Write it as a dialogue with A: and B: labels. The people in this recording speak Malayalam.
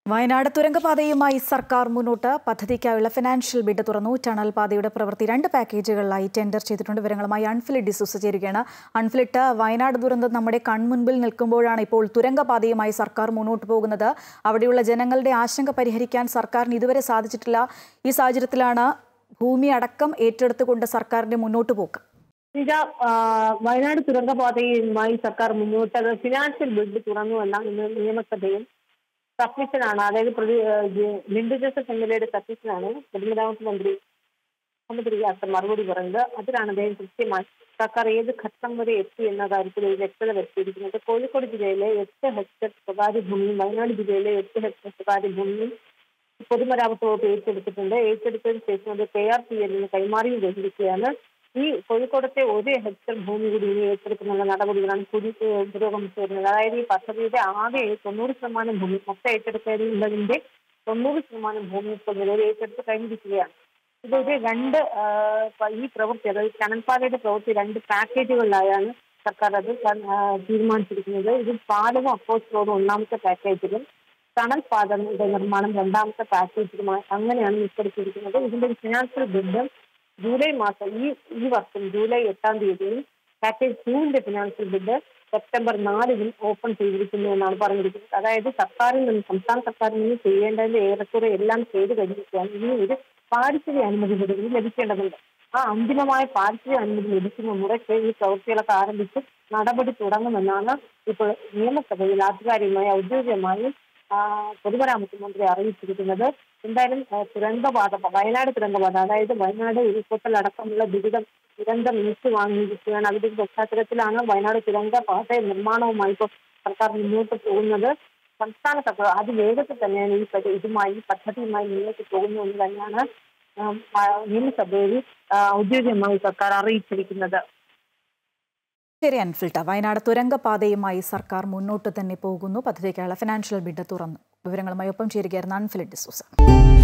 A: വയനാട് തുരങ്കപാതയുമായി സർക്കാർ മുന്നോട്ട് പദ്ധതിക്കായുള്ള ഫിനാൻഷ്യൽ ബിഡ് തുറന്നു ടണൽ പാതയുടെ പ്രവൃത്തി രണ്ട് പാക്കേജുകളിലായി ടെൻഡർ ചെയ്തിട്ടുണ്ട് വിവരങ്ങളുമായി അൺഫിലിറ്റ് ഡിസൂസ് ചേരുകയാണ് അൺഫിലിറ്റ് വയനാട് ദുരന്തം നമ്മുടെ കൺമുൻപിൽ നിൽക്കുമ്പോഴാണ് ഇപ്പോൾ തുരങ്കപാതയുമായി സർക്കാർ മുന്നോട്ട് പോകുന്നത് അവിടെയുള്ള ജനങ്ങളുടെ ആശങ്ക പരിഹരിക്കാൻ സർക്കാരിന് ഇതുവരെ സാധിച്ചിട്ടില്ല ഈ സാഹചര്യത്തിലാണ് ഭൂമി അടക്കം ഏറ്റെടുത്തുകൊണ്ട് സർക്കാരിന്റെ മുന്നോട്ട് പോക്ക്
B: ഇത വയനാട് തുരങ്കപാതയുമായി സർക്കാർ മുന്നോട്ട് ഫിനാൻഷ്യൽ ബിഡ് തുറന്നു എന്ന ഇന്ന് നിയമസഭയിൽ സബ്മിഷനാണ് അതായത് പ്രതി ഏഹ് ജെ- ലിൻഡോ ജോസഫ് എം എൽ എയുടെ സബ്മിഷനാണ് പൊതുമരാമത്ത് മന്ത്രി മുഹമ്മദ് റിയാസ് മറുപടി പറയുന്നത് അതിലാണ് അദ്ദേഹം കൃത്യമായി സർക്കാർ ഏത് ഘട്ടം വരെ എത്തി എന്ന കാര്യത്തിൽ ഒരു വ്യക്തത വരുത്തിയിരിക്കുന്നത് കോഴിക്കോട് ജില്ലയിലെ എട്ട് ഹെക്ടർ സ്വകാര്യ ഭൂമിയും വയനാട് ജില്ലയിലെ എട്ട് ഹെക്ടർ സ്വകാര്യ ഭൂമിയും പൊതുമരാമത്ത് വകുപ്പ് ഏറ്റെടുത്തിട്ടുണ്ട് ഏറ്റെടുത്തതിന് ശേഷം അത് കെ ആർ പി എല്ലിന് കൈമാറിയും കഴിഞ്ഞിരിക്കുകയാണ് ഈ കോഴിക്കോടത്തെ ഒരു ഹെക്ടർ ഭൂമി കൂടി ഇനി ഏറ്റെടുക്കുന്നുള്ള നടപടികളാണ് കൂടി ഏഹ് പുരോഗമിച്ചു വരുന്നത് അതായത് ഈ പദ്ധതിയുടെ ആകെ തൊണ്ണൂറ് ശതമാനം ഭൂമി മൊത്തം ഏറ്റെടുക്കുന്നതിന്റെ തൊണ്ണൂറ് ശതമാനം ഭൂമി ഇപ്പോൾ നിലവിൽ ഏറ്റെടുത്ത് കഴിഞ്ഞിരിക്കുകയാണ് ഇതൊരു രണ്ട് ആഹ് പ- ഈ പ്രവൃത്തി അതായത് കനൽപ്പാതയുടെ പ്രവൃത്തി രണ്ട് പാക്കേജുകളിലായാണ് സർക്കാർ അത് ക- ആഹ് തീരുമാനിച്ചിരിക്കുന്നത് ഇത് പാലവും അപ്പോസ് റോഡും ഒന്നാമത്തെ പാക്കേജിലും ടണൽ പാതയുടെ നിർമ്മാണം രണ്ടാമത്തെ പാക്കേജിലുമായി അങ്ങനെയാണ് ഉൾപ്പെടുത്തിയിരിക്കുന്നത് ഇതിന്റെ ഒരു ഫിനാൻഷ്യൽ ബില്ല് ജൂലൈ മാസം ഈ ഈ വർഷം ജൂലൈ എട്ടാം തീയതിയിൽ പാക്കേജ് ടൂവിന്റെ ഫിനാൻഷ്യൽ ബില്ല് സെപ്റ്റംബർ നാലിനും ഓപ്പൺ ചെയ്തിരിക്കുന്നു എന്നാണ് പറഞ്ഞിരിക്കുന്നത് അതായത് സർക്കാരിൽ നിന്ന് സംസ്ഥാന സർക്കാരിൽ നിന്ന് ചെയ്യേണ്ടതിന്റെ ഏറെക്കുറെ എല്ലാം ചെയ്തു കഴിഞ്ഞിരിക്കുകയാണ് ഇനി ഒരു പാരിസ്ഥിതിക അനുമതി കൂടി ഇനി ലഭിക്കേണ്ടതുണ്ട് ആ അന്തിമമായ പാരിസ്ഥിതിക അനുമതി ലഭിക്കുന്ന മുറയ്ക്ക് ഈ പ്രവൃത്തികളൊക്കെ ആരംഭിച്ച് നടപടി തുടങ്ങുമെന്നാണ് ഇപ്പോൾ നിയമസഭയിൽ ആധികാരികമായി ഔദ്യോഗികമായി ആ, പൊതുമരാമത്ത് മന്ത്രി അറിയിച്ചിരിക്കുന്നത് എന്തായാലും ആ, തുരങ്കപാത വയനാട് തുരങ്കപാത അതായത് വയനാട് ഉരുൾപൊട്ടൽ അടക്കമുള്ള ദുരിതം ദുരന്തം ഇനിച്ചു വാങ്ങിയിരിക്കുകയാണ് അതിന്റെ ഒരു പശ്ചാത്തലത്തിലാണ് വയനാട് തുരങ്കപാത നിർമ്മാണവുമായി ഇപ്പോൾ സർക്കാർ മുന്നോട്ട് പോകുന്നത് സംസ്ഥാന സർക്കാർ അതിവേഗത്തിൽ തന്നെയാണ് ഈ പദ്ധ- ഇതുമായി ഈ പദ്ധതിയുമായി മുന്നോട്ട് പോകുന്നു എന്ന് തന്നെയാണ് ആ, ആ, നിയമസഭയിൽ ആ, ഔദ്യോഗികമായി സർക്കാർ അറിയിച്ചിരിക്കുന്നത്
A: ശരി അൻഫിൽട്ട വയനാട് തുരങ്കപാതയുമായി സർക്കാർ മുന്നോട്ട് തന്നെ പോകുന്നു പദ്ധതിക്കായുള്ള ഫിനാൻഷ്യൽ ബിഡ് തുറന്നു വിവരങ്ങളുമായി ഒപ്പം ചേരുകയായിരുന്നു അൺഫിലിറ്റ് ഡിസൂസ